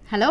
hello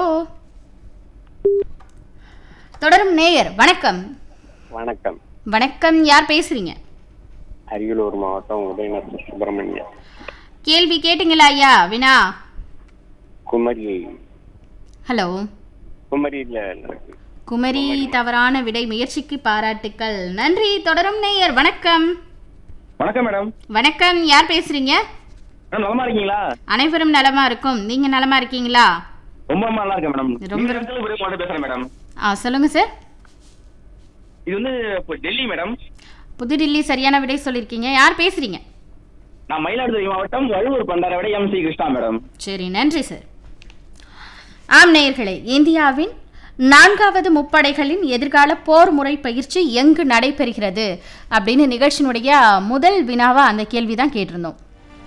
தொடரும் நேயர் வணக்கம் வணக்கம் வணக்கம் யார் பேசுறீங்க அரியலூர் மாவட்டம் உதயநகர் சுப்பிரமணியம் கேள்வி கேட்டீங்களா ஐயா வினா குமரி ஹலோ குமரியில இருக்கு குமரி தவறான விடை முயற்சிக்கு பாராட்டுக்கள் நன்றி தொடரும் நேயர் வணக்கம் வணக்கம் மேடம் வணக்கம் யார் பேசுறீங்க மேடம் நலமா இருக்கீங்களா அனைவரும் நலமா இருக்கும் நீங்க நலமா இருக்கீங்களா ரொம்ப ரொம்ப நல்லா இருக்கேன் மேடம் ரொம்ப- இந்த இடத்துல ஒரே மாவட்டம் பேசுறேன் மேடம் ஆ சொல்லுங்க சார் இது வந்து இப்போ டெல்லி மேடம் புதுடில்லி சரியான விடை சொல்லியிருக்கீங்க யார் பேசுறீங்க நான் மயிலாடுதுறை மாவட்டம் வழுவூர் பண்டார விட எம் சி கிருஷ்ணா மேடம் சரி நன்றி சார் ஆம் நேயர்களே இந்தியாவின் நான்காவது முப்படைகளின் எதிர்கால போர் முறை பயிற்சி எங்கு நடைபெறுகிறது அப்படின்னு நிகழ்ச்சியினுடைய முதல் வினாவா அந்த கேள்வி தான் கேட்டிருந்தோம்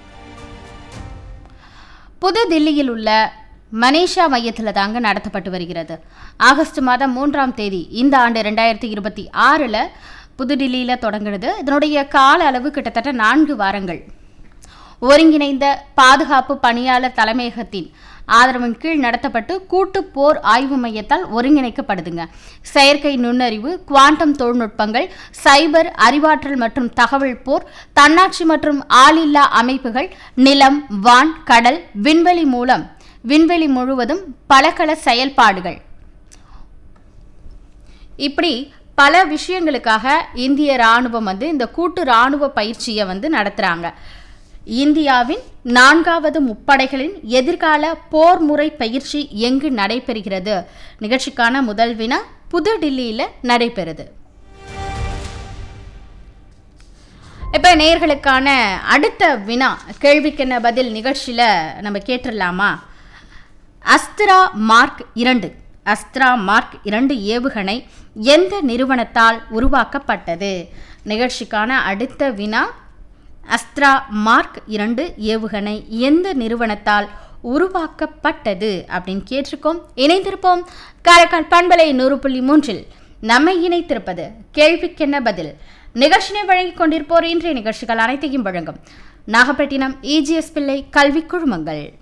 புது தில்லியில் உள்ள மனேஷா மையத்தில் தாங்க நடத்தப்பட்டு வருகிறது ஆகஸ்ட் மாதம் மூன்றாம் தேதி இந்த ஆண்டு ரெண்டாயிரத்தி இருபத்தி ஆறில் புதுடில்லியில் தொடங்குறது இதனுடைய கால அளவு கிட்டத்தட்ட நான்கு வாரங்கள் ஒருங்கிணைந்த பாதுகாப்பு பணியாளர் தலைமையகத்தின் ஆதரவின் கீழ் நடத்தப்பட்டு கூட்டு போர் ஆய்வு மையத்தால் ஒருங்கிணைக்கப்படுதுங்க செயற்கை நுண்ணறிவு குவாண்டம் தொழில்நுட்பங்கள் சைபர் அறிவாற்றல் மற்றும் தகவல் போர் தன்னாட்சி மற்றும் ஆளில்லா அமைப்புகள் நிலம் வான் கடல் விண்வெளி மூலம் விண்வெளி முழுவதும் பலகல செயல்பாடுகள் இப்படி பல விஷயங்களுக்காக இந்திய ராணுவம் வந்து இந்த கூட்டு ராணுவ பயிற்சியை வந்து நடத்துகிறாங்க இந்தியாவின் நான்காவது முப்படைகளின் எதிர்கால போர் முறை பயிற்சி எங்கு நடைபெறுகிறது நிகழ்ச்சிக்கான முதல் வினா புதுடில்லியில் நடைபெறுது இப்போ நேயர்களுக்கான அடுத்த வினா கேள்விக்கென்ன பதில் நிகழ்ச்சியில் நம்ம கேட்டுடலாமா அஸ்திரா மார்க் இரண்டு அஸ்திரா மார்க் இரண்டு ஏவுகணை எந்த நிறுவனத்தால் உருவாக்கப்பட்டது நிகழ்ச்சிக்கான அடுத்த வினா அஸ்திரா மார்க் இரண்டு ஏவுகணை எந்த நிறுவனத்தால் உருவாக்கப்பட்டது அப்படின்னு கேட்டிருக்கோம் இணைந்திருப்போம் காரைக்கால் பண்பலை நூறு புள்ளி மூன்றில் நம்மை இணைத்திருப்பது கேள்விக்கென்ன பதில் நிகழ்ச்சினை வழங்கிக் கொண்டிருப்போர் இன்றைய நிகழ்ச்சிகள் அனைத்தையும் வழங்கும் நாகப்பட்டினம் இஜிஎஸ் பிள்ளை கல்வி குழுமங்கள்